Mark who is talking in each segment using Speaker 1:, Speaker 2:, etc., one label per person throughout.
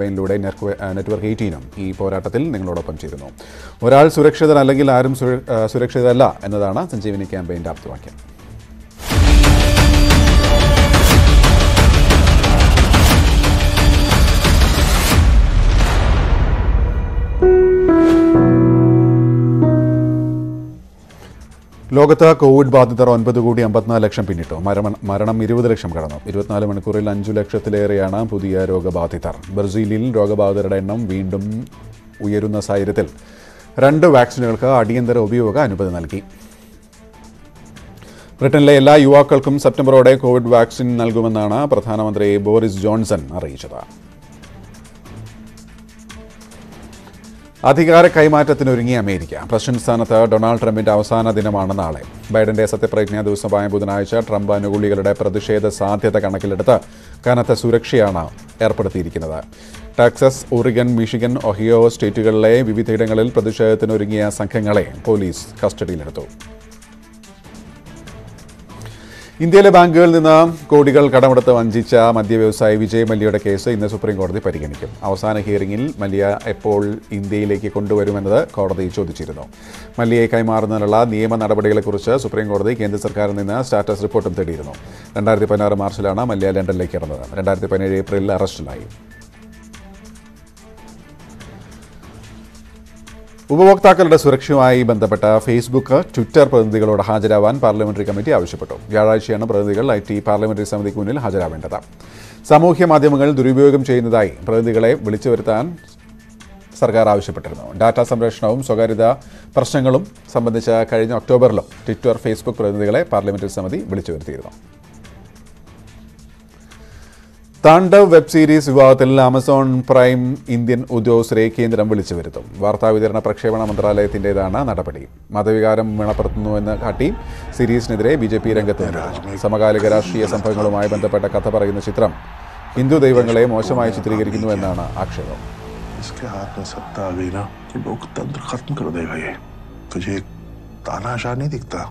Speaker 1: ക്യാമ്പയിനിലൂടെ നെറ്റ്വ- ആ, നെറ്റ്വർക്ക് എയ്റ്റീനും ഈ പോരാട്ടത്തിൽ നിങ്ങളോടൊപ്പം ചേരുന്നു ഒരാൾ സുരക്ഷിതൻ അല്ലെങ്കിൽ ആരും സുര- ആ, സുരക്ഷിതരല്ല എന്നതാണ് സഞ്ജീവനി ക്യാമ്പയിൻ്റെ ആപ്തവാക്യം ലോകത്ത് കോവിഡ് ബാധിതർ ഒൻപത് കോടി അമ്പത്തിനാല് ലക്ഷം പിന്നിട്ടു മരണം മരണം ഇരുപത് ലക്ഷം കടന്നു ഇരുപത്തിനാല് മണിക്കൂറിൽ അഞ്ചു ലക്ഷത്തിലേറെയാണ് പുതിയ രോഗബാധിതർ ബ്രസീലിൽ രോഗബാധിതരുടെ എണ്ണം വീണ്ടും ഉയരുന്ന സാഹചര്യത്തിൽ രണ്ട് വാക്സിനുകൾക്ക് അടിയന്തര ഉപയോഗ അനുമതി നൽകി ബ്രിട്ടനിലെ എല്ലാ യുവാക്കൾക്കും സെപ്റ്റംബറോടെ കോവിഡ് വാക്സിൻ നൽകുമെന്നാണ് പ്രധാനമന്ത്രി ബോറിസ് ജോൺസൺ അറിയിച്ചത് അധികാര കൈമാറ്റത്തിനൊരുങ്ങി അമേരിക്ക പ്രസിഡന്റ് സ്ഥാനത്ത് ഡൊണാൾഡ് ട്രംപിന്റെ അവസാന ദിനമാണ് നാളെ ബൈഡന്റെ സത്യപ്രതിജ്ഞാ ദിവസമായ ബുധനാഴ്ച ട്രംപ് അനുകൂലികളുടെ പ്രതിഷേധ സാധ്യത കണക്കിലെടുത്ത് കനത്ത സുരക്ഷയാണ് ഏർപ്പെടുത്തിയിരിക്കുന്നത് ടെക്സസ് ഒറിഗൺ മിഷിഗൻ ഒഹിയോ സ്റ്റേറ്റുകളിലെ വിവിധയിടങ്ങളിൽ പ്രതിഷേധത്തിനൊരുങ്ങിയ സംഘങ്ങളെ പോലീസ് കസ്റ്റഡിയിലെടുത്തു ഇന്ത്യയിലെ ബാങ്കുകളിൽ നിന്ന് കോടികൾ കടമെടുത്ത് വഞ്ചിച്ച മദ്യവ്യവസായി വിജയ് മല്യയുടെ കേസ് ഇന്ന് സുപ്രീം കോടതി പരിഗണിക്കും അവസാന ഹിയറിംഗിൽ മല്യ എപ്പോൾ ഇന്ത്യയിലേക്ക് കൊണ്ടുവരുമെന്നത് കോടതി ചോദിച്ചിരുന്നു മല്യയെ കൈമാറുന്നതിനുള്ള നിയമ നടപടികളെക്കുറിച്ച് സുപ്രീം കോടതി കേന്ദ്ര സർക്കാരിൽ നിന്ന് സ്റ്റാറ്റസ് റിപ്പോർട്ടും തേടിയിരുന്നു രണ്ടായിരത്തി പതിനാറ് മാർച്ചിലാണ് മല്യ ലണ്ടനിലേക്ക് ഇറങ്ങുന്നത് രണ്ടായിരത്തി പതിനേഴ് ഏപ്രിലിൽ അറസ്റ്റിലായി ഉപഭോക്താക്കളുടെ സുരക്ഷയുമായി ബന്ധപ്പെട്ട ഫേസ്ബുക്ക് ട്വിറ്റർ പ്രതിനിധികളോട് ഹാജരാവാൻ പാർലമെന്ററി കമ്മിറ്റി ആവശ്യപ്പെട്ടു വ്യാഴാഴ്ചയാണ് പ്രതിനിധികൾ ഐ ടി പാർലമെന്ററി സമിതിക്ക് മുന്നിൽ ഹാജരാവേണ്ടത് സാമൂഹ്യ മാധ്യമങ്ങൾ ദുരുപയോഗം ചെയ്യുന്നതായി പ്രതിനിധികളെ വിളിച്ചു വരുത്താൻ സർക്കാർ ആവശ്യപ്പെട്ടിരുന്നു ഡാറ്റാ സംരക്ഷണവും സ്വകാര്യത പ്രശ്നങ്ങളും സംബന്ധിച്ച കഴിഞ്ഞ ഒക്ടോബറിലും ട്വിറ്റർ ഫേസ്ബുക്ക് പ്രതിനിധികളെ പാർലമെന്ററി സമിതി വിളിച്ചു വരുത്തിയിരുന്നു താണ്ഡവ് വെബ് സീരീസ് വിവാദത്തിൽ ആമസോൺ പ്രൈം ഇന്ത്യൻ ഉദ്യോഗസ്ഥരെ കേന്ദ്രം വിളിച്ചു വരുത്തും വാർത്താവിതരണ പ്രക്ഷേപണ മന്ത്രാലയത്തിൻ്റെതാണ് നടപടി മതവികാരം വിണപ്പെടുത്തുന്നുവെന്ന് കാട്ടി സീരീസിനെതിരെ ബി ജെ പി രംഗത്ത് വന്നിരുന്നു സമകാലിക രാഷ്ട്രീയ സംഭവങ്ങളുമായി ബന്ധപ്പെട്ട കഥ പറയുന്ന ചിത്രം ഹിന്ദു ദൈവങ്ങളെ മോശമായി ചിത്രീകരിക്കുന്നുവെന്നാണ് ആക്ഷേപം
Speaker 2: इसके हाथ में सत्ता आ गई ना तो लोकतंत्र खत्म कर देगा ये तुझे एक तानाशाह नहीं दिखता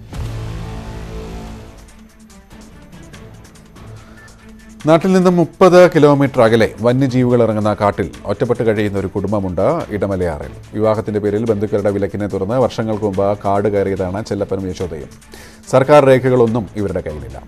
Speaker 1: നാട്ടിൽ നിന്നും മുപ്പത് കിലോമീറ്റർ അകലെ വന്യജീവികൾ ഇറങ്ങുന്ന കാട്ടിൽ ഒറ്റപ്പെട്ട് കഴിയുന്ന ഒരു കുടുംബമുണ്ട് ഇടമലയാറിൽ വിവാഹത്തിന്റെ പേരിൽ ബന്ധുക്കളുടെ വിലക്കിനെ തുടർന്ന് വർഷങ്ങൾക്ക് മുമ്പ് കാട് കയറിയതാണ് ചെല്ലപ്പനും യശോദയും സർക്കാർ രേഖകളൊന്നും ഇവരുടെ കയ്യിലില്ല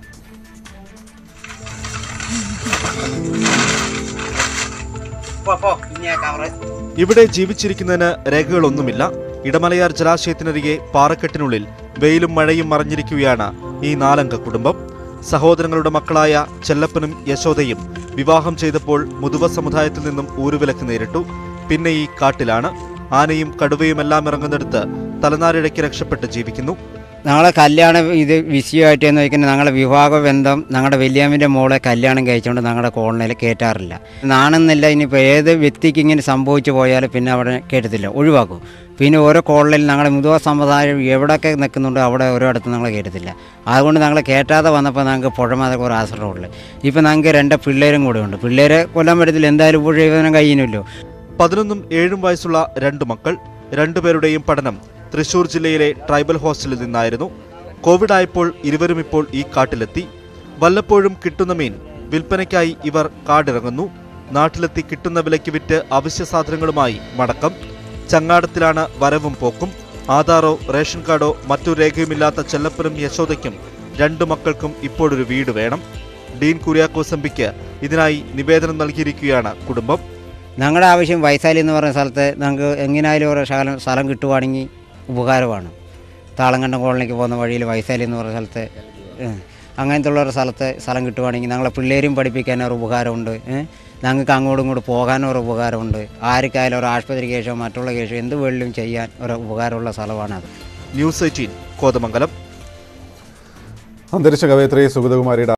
Speaker 3: ഇവിടെ ജീവിച്ചിരിക്കുന്നതിന് രേഖകളൊന്നുമില്ല ഇടമലയാർ ജലാശയത്തിനരികെ പാറക്കെട്ടിനുള്ളിൽ വെയിലും മഴയും മറഞ്ഞിരിക്കുകയാണ് ഈ നാലംഗ കുടുംബം സഹോദരങ്ങളുടെ മക്കളായ ചെല്ലപ്പനും യശോദയും വിവാഹം ചെയ്തപ്പോൾ മുതുവ സമുദായത്തിൽ നിന്നും ഊരുവിലക്ക് നേരിട്ടു പിന്നെ ഈ കാട്ടിലാണ് ആനയും കടുവയും എല്ലാം ഇറങ്ങുന്നിടത്ത് തലനാരിഴയ്ക്ക് രക്ഷപ്പെട്ട് ജീവിക്കുന്നു
Speaker 4: ഞങ്ങളെ കല്യാണം ഇത് വിഷയമായിട്ട് എന്ന് വയ്ക്കുന്നത് ഞങ്ങളുടെ വിവാഹ ബന്ധം ഞങ്ങളുടെ വലിയമ്മൻ്റെ മോളെ കല്യാണം കഴിച്ചുകൊണ്ട് ഞങ്ങളുടെ കോളനിയിൽ കയറ്റാറില്ല നാണെന്നില്ല ഇനിയിപ്പോൾ ഏത് വ്യക്തിക്ക് ഇങ്ങനെ സംഭവിച്ചു പോയാലും പിന്നെ അവിടെ കേട്ടത്തില്ല ഒഴിവാക്കും പിന്നെ ഓരോ കോളനിയിൽ ഞങ്ങളുടെ മുതുവ സമുദായം എവിടെയൊക്കെ നിൽക്കുന്നുണ്ടോ അവിടെ ഓരോ അടുത്ത് ഞങ്ങളെ കയറ്റത്തില്ല അതുകൊണ്ട് ഞങ്ങളെ കയറ്റാതെ വന്നപ്പോൾ ഞങ്ങൾക്ക് പുഴമാതെ കുറേ ആശ്രയമുള്ളു ഇപ്പം ഞങ്ങൾക്ക് രണ്ട് പിള്ളേരും കൂടെ ഉണ്ട് പിള്ളേരെ കൊല്ലാൻ പറ്റത്തില്ല എന്തായാലും പുഴ ഇവനും കഴിയുമല്ലോ
Speaker 3: പതിനൊന്നും ഏഴും വയസ്സുള്ള രണ്ട് മക്കൾ രണ്ടുപേരുടെയും പഠനം തൃശൂർ ജില്ലയിലെ ട്രൈബൽ ഹോസ്റ്റലിൽ നിന്നായിരുന്നു കോവിഡ് ആയപ്പോൾ ഇരുവരും ഇപ്പോൾ ഈ കാട്ടിലെത്തി വല്ലപ്പോഴും കിട്ടുന്ന മീൻ വിൽപ്പനയ്ക്കായി ഇവർ കാടിറങ്ങുന്നു നാട്ടിലെത്തി കിട്ടുന്ന വിലയ്ക്ക് വിറ്റ് അവശ്യ സാധനങ്ങളുമായി മടക്കം ചങ്ങാടത്തിലാണ് വരവും പോക്കും ആധാറോ റേഷൻ കാർഡോ മറ്റു രേഖയുമില്ലാത്ത ചെല്ലപ്പനും യശോദയ്ക്കും രണ്ടു മക്കൾക്കും ഇപ്പോഴൊരു വീട് വേണം ഡീൻ കുര്യാക്കോസ് എംപിക്ക് ഇതിനായി നിവേദനം നൽകിയിരിക്കുകയാണ് കുടുംബം
Speaker 4: ഞങ്ങളുടെ ആവശ്യം വൈശാലി എന്ന് പറയുന്ന സ്ഥലത്ത് ഞങ്ങൾക്ക് എങ്ങനെയായാലും ഒരു ശകലം സ്ഥലം കിട്ടുവാണെങ്കിൽ ഉപകാരമാണ് താളങ്കണ്ടം കോളനിക്ക് പോകുന്ന വഴിയിൽ വൈശാലി എന്ന് പറയുന്ന സ്ഥലത്ത് ഏഹ്, അങ്ങനത്തെ ഉള്ള ഒരു സ്ഥലത്ത് സ്ഥലം കിട്ടുവാണെങ്കിൽ ഞങ്ങളെ പിള്ളേരും പഠിപ്പിക്കാൻ ഒരു ഉപകാരമുണ്ട് ഏഹ്, ഞങ്ങൾക്ക് അങ്ങോട്ടും ഇങ്ങോട്ടും പോകാനും ഒരു ഉപകാരമുണ്ട് ആർക്കായാലും ഒരു ആശുപത്രി കേസോ മറ്റുള്ള കേസോ എന്ത് വേളിലും ചെയ്യാൻ ഒരു ഉപകാരമുള്ള സ്ഥലമാണത്
Speaker 3: ന്യൂസ് എയ്റ്റീൻ കോതമംഗലം
Speaker 1: അന്തരിച്ച കവയത്രി സുഗതകുമാരിയുടെ